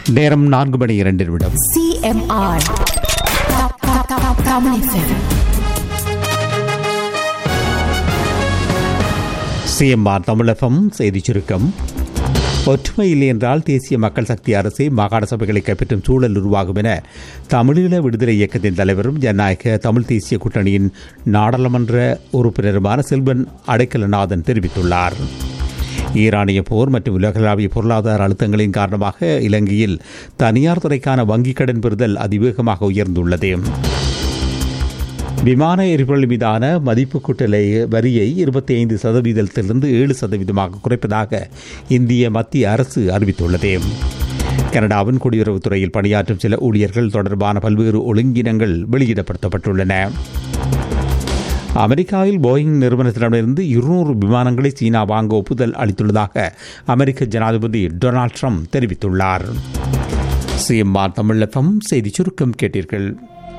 நேரம் நான்கு மணி இரண்டு நிமிடம் CMR. Ka- ka- ka- Kamu FM. CMR தமிழகம் செய்திச் சுருக்கம் ஒற்றுமை இல்லை என்றால் தேசிய மக்கள் சக்தி அரசை மாகாண சபைகளை கைப்பற்றும் சூழல் உருவாகும் என தமிழீழ விடுதலை இயக்கத்தின் தலைவரும் ஜனநாயக தமிழ் தேசிய கூட்டணியின் நாடாளுமன்ற உறுப்பினருமான செல்வன் அடைக்கலநாதன் தெரிவித்துள்ளார் ஈரானிய போர் மற்றும் உலகளாவிய பொருளாதார அழுத்தங்களின் காரணமாக இலங்கையில் தனியார் துறைக்கான வங்கிக் கடன் பெறுதல் அதிவேகமாக உயர்ந்துள்ளது விமான எரிபொருள் மீதான மதிப்பு கூட்டலை வரியை இருபத்தி ஐந்து சதவீதத்திலிருந்து ஏழு சதவீதமாக குறைப்பதாக இந்திய மத்திய அரசு அறிவித்துள்ளது கனடாவின் குடியுறவுத்துறையில் பணியாற்றும் சில ஊழியர்கள் தொடர்பான பல்வேறு ஒழுங்கினங்கள் வெளியிடப்படுத்தப்பட்டுள்ளன அமெரிக்காவில் போயிங் நிறுவனத்திடமிருந்து இருநூறு விமானங்களை சீனா வாங்க ஒப்புதல் அளித்துள்ளதாக அமெரிக்க ஜனாதிபதி டொனால்ட் ட்ரம்ப் தெரிவித்துள்ளார் சிஎம்ஆர் தமிழகம் செய்தி சுருக்கம் கேட்டீர்கள்